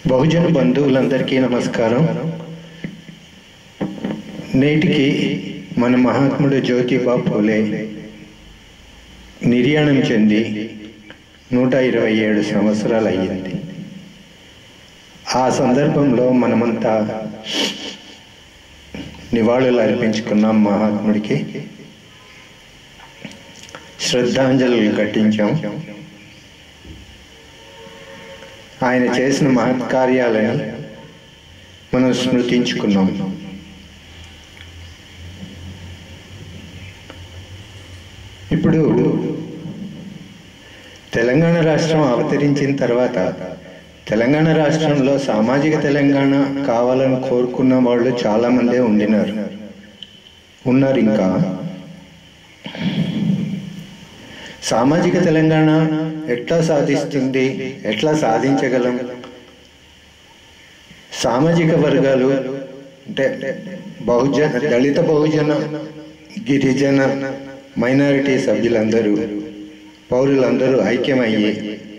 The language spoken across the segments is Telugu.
బహుజన బంధువులందరికీ నమస్కారం నేటికి మన మహాత్ముడు జ్యోతిబా పూలే నిర్యాణం చెంది నూట ఇరవై ఏడు సంవత్సరాలు అయ్యింది ఆ సందర్భంలో మనమంతా నివాళులు అర్పించుకున్నాం మహాత్ముడికి శ్రద్ధాంజలి ఘటించాం ఆయన చేసిన మహత్ కార్యాలని మనం స్మృతించుకున్నాం ఇప్పుడు తెలంగాణ రాష్ట్రం అవతరించిన తర్వాత తెలంగాణ రాష్ట్రంలో సామాజిక తెలంగాణ కావాలని కోరుకున్న వాళ్ళు చాలా మందే ఉండినారు ఉన్నారు ఇంకా సామాజిక తెలంగాణ ఎట్లా సాధిస్తుంది ఎట్లా సాధించగలం సామాజిక వర్గాలు అంటే బహుజన దళిత బహుజన గిరిజన మైనారిటీ సభ్యులందరూ పౌరులందరూ ఐక్యమయ్యి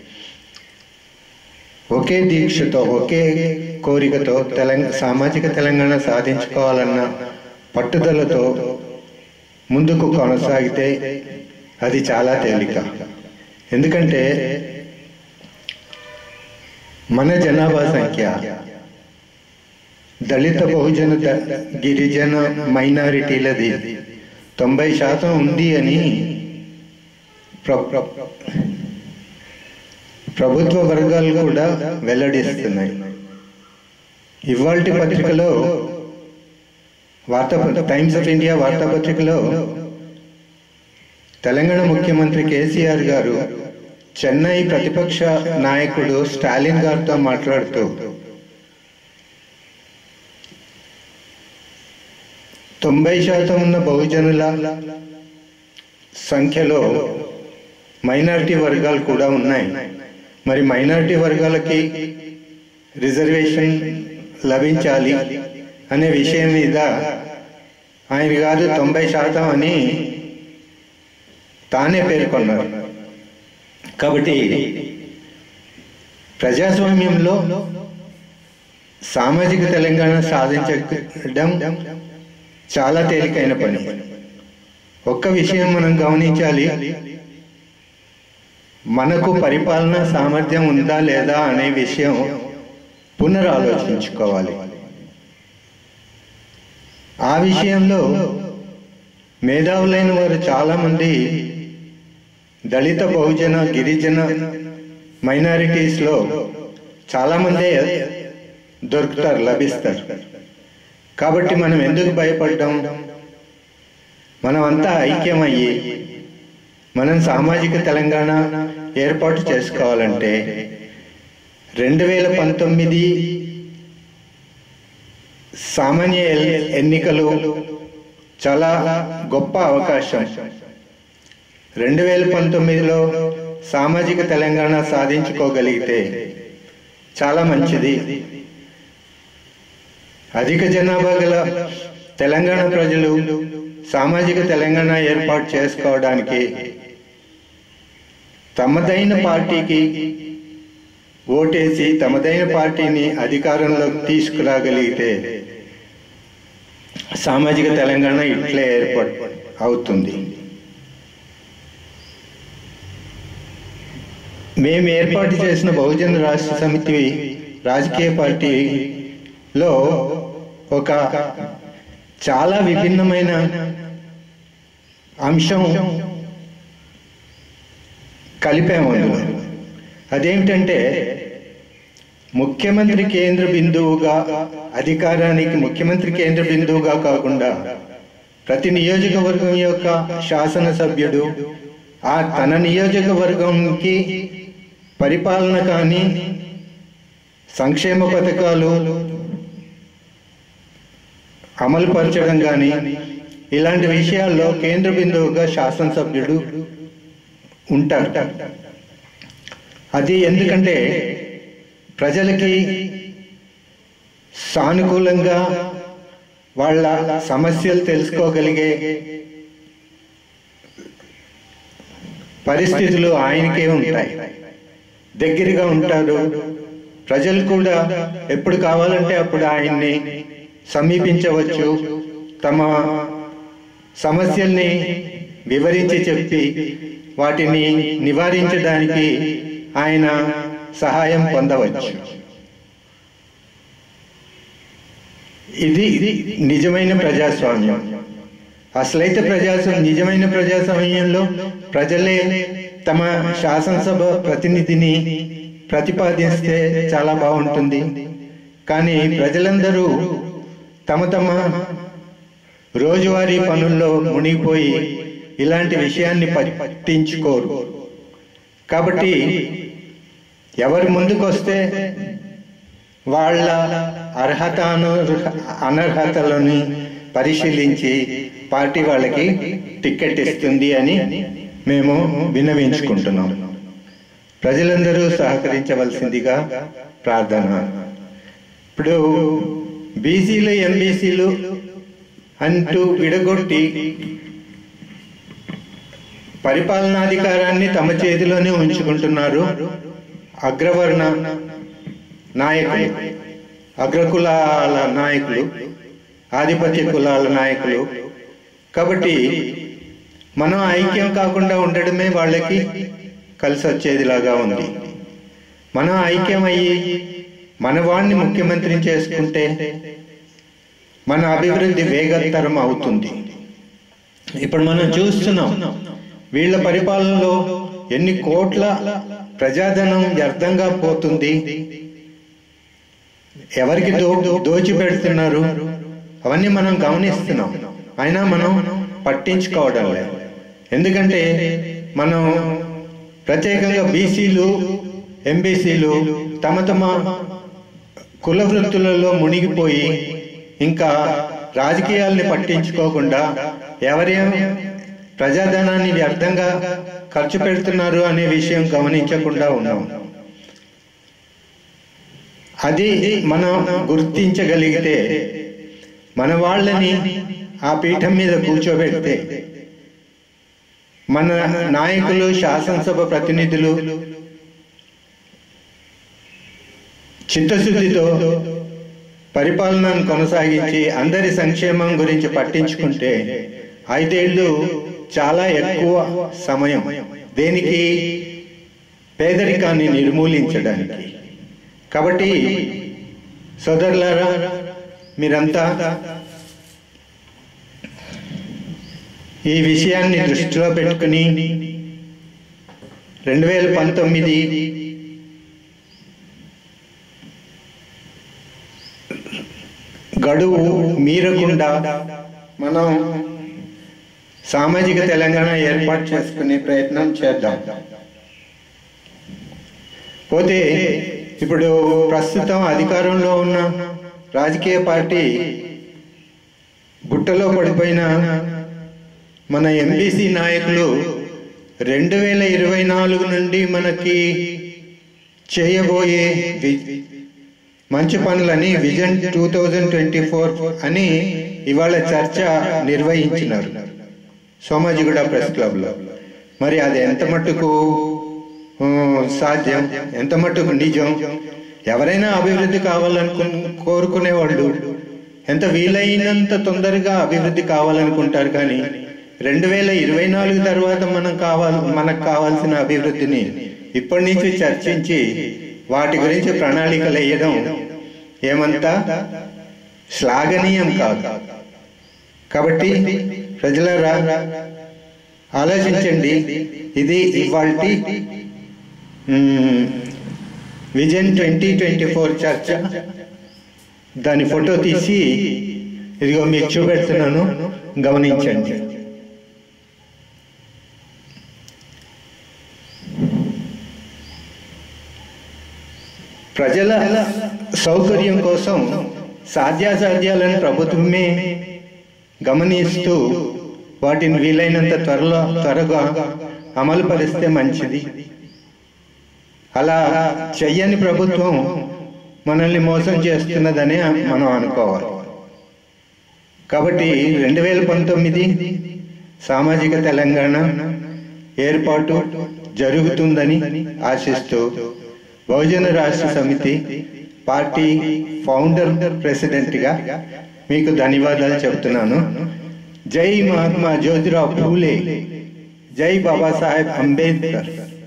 ఒకే దీక్షతో ఒకే కోరికతో తెలంగాణ సామాజిక తెలంగాణ సాధించుకోవాలన్న పట్టుదలతో ముందుకు కొనసాగితే అది చాలా తేలిక ఎందుకంటే మన జనాభా సంఖ్య దళిత బహుజన ద- గిరిజన మైనారిటీలది తొంభై శాతం ఉంది అని ప్ర- ప్ర- ప్రభుత్వ వర్గాలు కూడా వెల్లడిస్తున్నాయి ఇవాల్టి పత్రికలో వార్తా టైమ్స్ ఆఫ్ ఇండియా వార్తాపత్రికలో తెలంగాణ ముఖ్యమంత్రి కేసీఆర్ గారు చెన్నై ప్రతిపక్ష నాయకుడు స్టాలిన్ గారితో మాట్లాడుతూ తొంభై శాతం ఉన్న బహుజనుల సంఖ్యలో మైనారిటీ వర్గాలు కూడా ఉన్నాయి మరి మైనారిటీ వర్గాలకి రిజర్వేషన్ లభించాలి అనే విషయం మీద ఆయన కాదు తొంభై శాతం అని తానే పేర్కొన్నారు కాబట్టి ప్రజాస్వామ్యంలో సామాజిక తెలంగాణ సాధించడం చాలా తేలికైన పని ఒక్క విషయం మనం గమనించాలి మనకు పరిపాలన సామర్థ్యం ఉందా లేదా అనే విషయం పునరాలోచించుకోవాలి ఆ విషయంలో మేధావులైన వారు చాలా మంది దళిత బహుజన గిరిజన మైనారిటీస్ లో చాలా మందే దొరుకుతారు లభిస్తారు కాబట్టి మనం ఎందుకు భయపడ్డాం మనం అంతా ఐక్యమయ్యి మనం సామాజిక తెలంగాణ ఏర్పాటు చేసుకోవాలంటే రెండు వేల పంతొమ్మిది సామాన్య ఎల్- ఎన్నికలు చాలా గొప్ప అవకాశం రెండు వేల పంతొమ్మిదిలో సామాజిక తెలంగాణ సాధించుకోగలిగితే చాలా మంచిది అధిక జనాభా గల తెలంగాణ ప్రజలు సామాజిక తెలంగాణ ఏర్పాటు చేసుకోవడానికి తమదైన పార్టీకి ఓటేసి తమదైన పార్టీని అధికారంలోకి తీసుకురాగలిగితే సామాజిక తెలంగాణ ఇట్లే ఏర్పాటు అవుతుంది మేము ఏర్పాటు చేసిన బహుజన రాష్ట్ర సమితి రాజకీయ పార్టీలో ఒక చాలా విభిన్నమైన అంశం కలిపాము అందులో అదేమిటంటే ముఖ్యమంత్రి కేంద్ర బిందువుగా అధికారానికి ముఖ్యమంత్రి కేంద్ర బిందువుగా కాకుండా ప్రతి నియోజకవర్గం యొక్క శాసనసభ్యుడు ఆ తన నియోజకవర్గంకి పరిపాలన కానీ సంక్షేమ పథకాలు అమలుపరచడం కానీ ఇలాంటి విషయాల్లో కేంద్ర బిందువుగా శాసనసభ్యుడు ఉంటారు అది ఎందుకంటే ప్రజలకి సానుకూలంగా వాళ్ళ సమస్యలు తెలుసుకోగలిగే పరిస్థితులు ఆయనకే ఉంటాయి దగ్గరగా ఉంటారు ప్రజలు కూడా ఎప్పుడు కావాలంటే అప్పుడు ఆయన్ని సమీపించవచ్చు తమ సమస్యల్ని వివరించి చెప్పి వాటిని నివారించడానికి ఆయన సహాయం పొందవచ్చు ఇది నిజమైన ప్రజాస్వామ్యం అసలైతే ప్రజాస్వామ్యం నిజమైన ప్రజాస్వామ్యంలో ప్రజలే తమ శాసనసభ ప్రతినిధిని ప్రతిపాదిస్తే చాలా బాగుంటుంది కానీ ప్రజలందరూ తమ తమ రోజువారీ పనుల్లో మునిగిపోయి ఇలాంటి విషయాన్ని పట్టించుకోరు కాబట్టి ఎవరు ముందుకొస్తే వాళ్ళ అర్హత అనర్హ అనర్హతలను పరిశీలించి పార్టీ వాళ్ళకి టికెట్ ఇస్తుంది అని మేము విన్నవించుకుంటున్నాం ప్రజలందరూ సహకరించవలసిందిగా ప్రార్థన ఇప్పుడు బీసీలు ఎంబీసీలు అంటూ విడగొట్టి పరిపాలనాధికారాన్ని తమ చేతిలోనే ఉంచుకుంటున్నారు అగ్రవర్ణ నాయకులు అగ్రకులాల నాయకులు ఆధిపత్య కులాల నాయకులు కాబట్టి మనం ఐక్యం కాకుండా ఉండడమే వాళ్ళకి కలిసి వచ్చేదిలాగా ఉంది మనం ఐక్యం అయ్యి మన వాడిని ముఖ్యమంత్రిని చేసుకుంటే మన అభివృద్ధి వేగతరం అవుతుంది ఇప్పుడు మనం చూస్తున్నాం వీళ్ళ పరిపాలనలో ఎన్ని కోట్ల ప్రజాధనం వ్యర్థంగా పోతుంది ఎవరికి దో దోచి పెడుతున్నారు అవన్నీ మనం గమనిస్తున్నాం అయినా మనం పట్టించుకోవడం లేదు ఎందుకంటే మనం ప్రత్యేకంగా బీసీలు ఎంబీసీలు తమ తమ కుల వృత్తులలో మునిగిపోయి ఇంకా రాజకీయాల్ని పట్టించుకోకుండా ఎవరేం ప్రజాధనాన్ని వ్యర్థంగా ఖర్చు పెడుతున్నారు అనే విషయం గమనించకుండా ఉన్నాం అది మనం గుర్తించగలిగితే మన వాళ్ళని ఆ పీఠం మీద కూర్చోబెడితే మన నాయకులు శాసనసభ ప్రతినిధులు చిత్తశుద్ధితో పరిపాలనను కొనసాగించి అందరి సంక్షేమం గురించి పట్టించుకుంటే ఐదేళ్లు చాలా ఎక్కువ సమయం దేనికి పేదరికాన్ని నిర్మూలించడానికి కాబట్టి సోదరులారా మీరంతా ఈ విషయాన్ని దృష్టిలో పెట్టుకుని రెండు వేల పంతొమ్మిది గడువు మీరకుండా మనం సామాజిక తెలంగాణ ఏర్పాటు చేసుకునే ప్రయత్నం చేద్దాం పోతే ఇప్పుడు ప్రస్తుతం అధికారంలో ఉన్న రాజకీయ పార్టీ గుట్టలో పడిపోయిన మన ఎంబీసీ నాయకులు రెండు వేల ఇరవై నాలుగు నుండి మనకి చేయబోయే వి- మంచి పనులని vision two thousand twenty four అని ఇవాళ చర్చ నిర్వహించినారు సోమాజిగూడ ప్రెస్ క్లబ్లో మరి అది ఎంత మట్టుకు ఆ, సాధ్యం ఎంత మట్టుకు నిజం ఎవరైనా అభివృద్ధి కావాలనుకు కోరుకునే వాళ్ళు ఎంత వీలైనంత తొందరగా అభివృద్ధి కావాలనుకుంటారు కానీ రెండు వేల ఇరవై నాలుగు తర్వాత మనం కావాలి మనకు కావాల్సిన అభివృద్ధిని ఇప్పటి నుంచి చర్చించి వాటి గురించి ప్రణాళికలు వేయడం ఏమంతా శ్లాఘనీయం కాదు కాబట్టి ప్రజలరా ఆలోచించండి ఇది ఇవాళ విజన్ ట్వంటీ ట్వంటీ ఫోర్ చర్చ దాని ఫోటో తీసి ఇదిగో మీకు చూపెడుతున్నాను గమనించండి ప్రజల సౌకర్యం కోసం సాధ్యాసాధ్యాలను ప్రభుత్వమే గమనిస్తూ వాటిని వీలైనంత త్వరలో త్వరగా అమలు పరిస్తే మంచిది అలా చెయ్యని ప్రభుత్వం మనల్ని మోసం చేస్తున్నదని మనం అనుకోవాలి కాబట్టి రెండు వేల పంతొమ్మిది సామాజిక తెలంగాణ ఏర్పాటు జరుగుతుందని ఆశిస్తూ బహుజన రాష్ట్ర సమితి పార్టీ ఫౌండర్ ప్రెసిడెంట్గా మీకు ధన్యవాదాలు చెబుతున్నాను జై మహాత్మా జ్యోతిరావు ఫూలే జై బాబాసాహెబ్ అంబేద్కర్